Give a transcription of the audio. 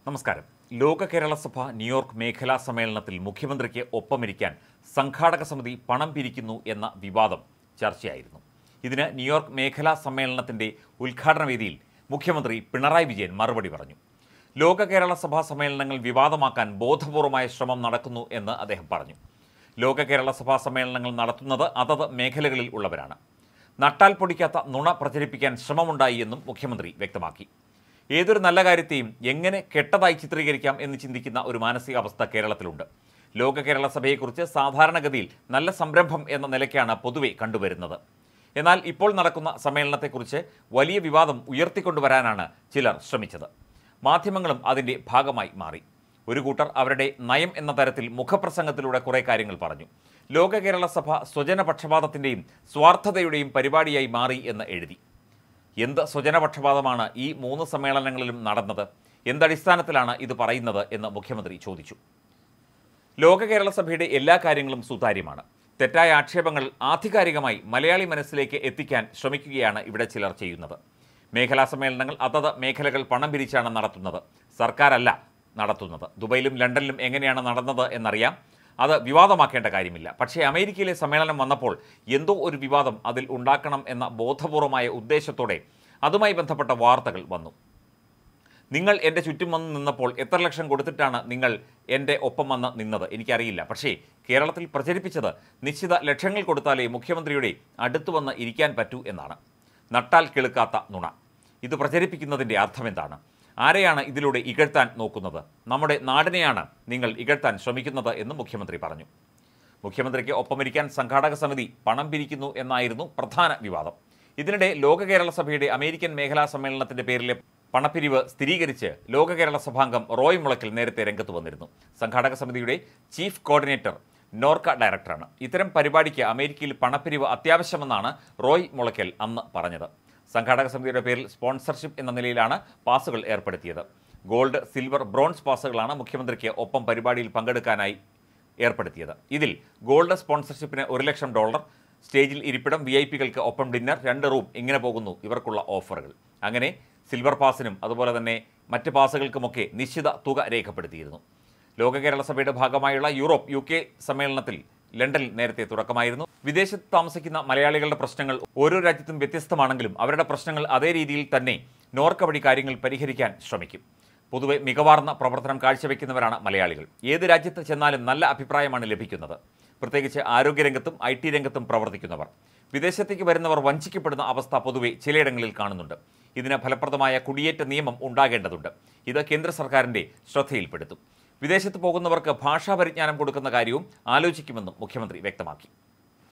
നമസ്കാരം ലോക കേരള സഭ ന്യൂയോർക്ക് മേഖലാ സമ്മേളനത്തിൽ മുഖ്യമന്ത്രിക്ക് ഒപ്പമിരിക്കാൻ സംഘാടക സമിതി പണം പിരിക്കുന്നു എന്ന വിവാദം ചർച്ചയായിരുന്നു ഇതിന് ന്യൂയോർക്ക് മേഖലാ സമ്മേളനത്തിന്റെ ഉദ്ഘാടന വേദിയിൽ മുഖ്യമന്ത്രി പിണറായി വിജയൻ മറുപടി പറഞ്ഞു ലോക കേരള സഭാ സമ്മേളനങ്ങൾ വിവാദമാക്കാൻ ബോധപൂർവമായ ശ്രമം നടക്കുന്നു എന്ന് അദ്ദേഹം പറഞ്ഞു ലോക കേരള സഭാ സമ്മേളനങ്ങൾ നടത്തുന്നത് അതത് മേഖലകളിൽ ഉള്ളവരാണ് നട്ടാൽ പൊടിക്കാത്ത നുണ പ്രചരിപ്പിക്കാൻ ശ്രമമുണ്ടായി എന്നും മുഖ്യമന്ത്രി വ്യക്തമാക്കി ഏതൊരു നല്ല കാര്യത്തെയും എങ്ങനെ കെട്ടതായി ചിത്രീകരിക്കാം എന്ന് ചിന്തിക്കുന്ന ഒരു മാനസികാവസ്ഥ കേരളത്തിലുണ്ട് ലോക കേരള സഭയെക്കുറിച്ച് സാധാരണഗതിയിൽ നല്ല സംരംഭം എന്ന നിലയ്ക്കാണ് പൊതുവെ കണ്ടുവരുന്നത് എന്നാൽ ഇപ്പോൾ നടക്കുന്ന സമ്മേളനത്തെക്കുറിച്ച് വലിയ വിവാദം ഉയർത്തിക്കൊണ്ടുവരാനാണ് ചിലർ ശ്രമിച്ചത് മാധ്യമങ്ങളും അതിൻ്റെ ഭാഗമായി മാറി ഒരു കൂട്ടർ അവരുടെ നയം എന്ന തരത്തിൽ മുഖപ്രസംഗത്തിലൂടെ കുറേ കാര്യങ്ങൾ പറഞ്ഞു ലോക കേരള സഭ സ്വജനപക്ഷപാതത്തിൻ്റെയും സ്വാർത്ഥതയുടെയും പരിപാടിയായി മാറി എന്ന് എഴുതി എന്ത് സ്വജനപക്ഷപാതമാണ് ഈ മൂന്ന് സമ്മേളനങ്ങളിലും നടന്നത് എന്തടിസ്ഥാനത്തിലാണ് ഇത് പറയുന്നത് എന്ന് മുഖ്യമന്ത്രി ചോദിച്ചു ലോക കേരള സഭയുടെ എല്ലാ കാര്യങ്ങളും സുതാര്യമാണ് തെറ്റായ ആക്ഷേപങ്ങൾ ആധികാരികമായി മലയാളി മനസ്സിലേക്ക് എത്തിക്കാൻ ശ്രമിക്കുകയാണ് ഇവിടെ ചിലർ ചെയ്യുന്നത് മേഖലാ സമ്മേളനങ്ങൾ അതത് മേഖലകൾ പണം പിരിച്ചാണ് നടത്തുന്നത് സർക്കാരല്ല നടത്തുന്നത് ദുബൈയിലും ലണ്ടനിലും എങ്ങനെയാണ് നടന്നത് എന്നറിയാം അത് വിവാദമാക്കേണ്ട കാര്യമില്ല പക്ഷേ അമേരിക്കയിലെ സമ്മേളനം വന്നപ്പോൾ എന്തോ ഒരു വിവാദം അതിൽ ഉണ്ടാക്കണം എന്ന ബോധപൂർവമായ ഉദ്ദേശത്തോടെ അതുമായി ബന്ധപ്പെട്ട വാർത്തകൾ വന്നു നിങ്ങൾ എൻ്റെ ചുറ്റും വന്ന് നിന്നപ്പോൾ എത്ര ലക്ഷം കൊടുത്തിട്ടാണ് നിങ്ങൾ എൻ്റെ ഒപ്പം വന്ന് നിന്നത് എനിക്കറിയില്ല പക്ഷേ കേരളത്തിൽ പ്രചരിപ്പിച്ചത് നിശ്ചിത ലക്ഷങ്ങൾ കൊടുത്താലേ മുഖ്യമന്ത്രിയുടെ അടുത്തു വന്ന് ഇരിക്കാൻ പറ്റൂ എന്നാണ് നട്ടാൽ കിളുക്കാത്ത നുണ ഇത് പ്രചരിപ്പിക്കുന്നതിൻ്റെ അർത്ഥമെന്താണ് ആരെയാണ് ഇതിലൂടെ ഇകഴ്ത്താൻ നോക്കുന്നത് നമ്മുടെ നാടിനെയാണ് നിങ്ങൾ ഇകഴ്ത്താൻ ശ്രമിക്കുന്നത് എന്ന് മുഖ്യമന്ത്രി പറഞ്ഞു മുഖ്യമന്ത്രിക്ക് ഒപ്പമിരിക്കാൻ സംഘാടക സമിതി പണം പിരിക്കുന്നു എന്നായിരുന്നു പ്രധാന വിവാദം ഇതിനിടെ ലോക കേരള സഭയുടെ അമേരിക്കൻ മേഖലാ സമ്മേളനത്തിന്റെ പേരിലെ പണപ്പിരിവ് സ്ഥിരീകരിച്ച് ലോക കേരള സഭാംഗം റോയ് മുളയ്ക്കൽ നേരത്തെ രംഗത്ത് വന്നിരുന്നു സംഘാടക സമിതിയുടെ ചീഫ് കോർഡിനേറ്റർ നോർക്ക ഡയറക്ടറാണ് ഇത്തരം പരിപാടിക്ക് അമേരിക്കയിൽ പണപ്പിരിവ് അത്യാവശ്യമെന്നാണ് റോയ് മുളയ്ക്കൽ അന്ന് പറഞ്ഞത് സംഘാടക സമിതിയുടെ പേരിൽ സ്പോൺസർഷിപ്പ് എന്ന നിലയിലാണ് പാസുകൾ ഏർപ്പെടുത്തിയത് ഗോൾഡ് സിൽവർ ബ്രോൺസ് പാസുകളാണ് മുഖ്യമന്ത്രിക്ക് ഒപ്പം പരിപാടിയിൽ പങ്കെടുക്കാനായി ഏർപ്പെടുത്തിയത് ഇതിൽ ഗോൾഡ് സ്പോൺസർഷിപ്പിന് ഒരു ലക്ഷം ഡോളർ സ്റ്റേജിൽ ഇരിപ്പിടം വി ഐ പികൾക്ക് ഒപ്പം ഡിന്നർ രണ്ട് റൂം ഇങ്ങനെ പോകുന്നു ഇവർക്കുള്ള ഓഫറുകൾ അങ്ങനെ സിൽവർ പാസിനും അതുപോലെ തന്നെ മറ്റ് പാസുകൾക്കുമൊക്കെ നിശ്ചിത തുക രേഖപ്പെടുത്തിയിരുന്നു ലോക കേരള സഭയുടെ ഭാഗമായുള്ള യൂറോപ്പ് യു കെ സമ്മേളനത്തിൽ ലണ്ടനിൽ നേരത്തെ തുടക്കമായിരുന്നു വിദേശത്ത് താമസിക്കുന്ന മലയാളികളുടെ പ്രശ്നങ്ങൾ ഓരോ രാജ്യത്തും വ്യത്യസ്തമാണെങ്കിലും അവരുടെ പ്രശ്നങ്ങൾ അതേ രീതിയിൽ തന്നെ നോർക്ക വഴി കാര്യങ്ങൾ പരിഹരിക്കാൻ ശ്രമിക്കും പൊതുവെ മികവാർന്ന പ്രവർത്തനം കാഴ്ചവെക്കുന്നവരാണ് മലയാളികൾ ഏത് രാജ്യത്ത് ചെന്നാലും നല്ല അഭിപ്രായമാണ് ലഭിക്കുന്നത് പ്രത്യേകിച്ച് ആരോഗ്യരംഗത്തും ഐ ടി രംഗത്തും പ്രവർത്തിക്കുന്നവർ വിദേശത്തേക്ക് വരുന്നവർ വഞ്ചിക്കപ്പെടുന്ന അവസ്ഥ പൊതുവെ ചിലയിടങ്ങളിൽ കാണുന്നുണ്ട് ഇതിന് ഫലപ്രദമായ കുടിയേറ്റ നിയമം ഉണ്ടാകേണ്ടതുണ്ട് ഇത് കേന്ദ്ര സർക്കാരിൻ്റെ ശ്രദ്ധയിൽപ്പെടുത്തും വിദേശത്ത് പോകുന്നവർക്ക് ഭാഷാ പരിജ്ഞാനം കൊടുക്കുന്ന കാര്യവും ആലോചിക്കുമെന്നും മുഖ്യമന്ത്രി വ്യക്തമാക്കി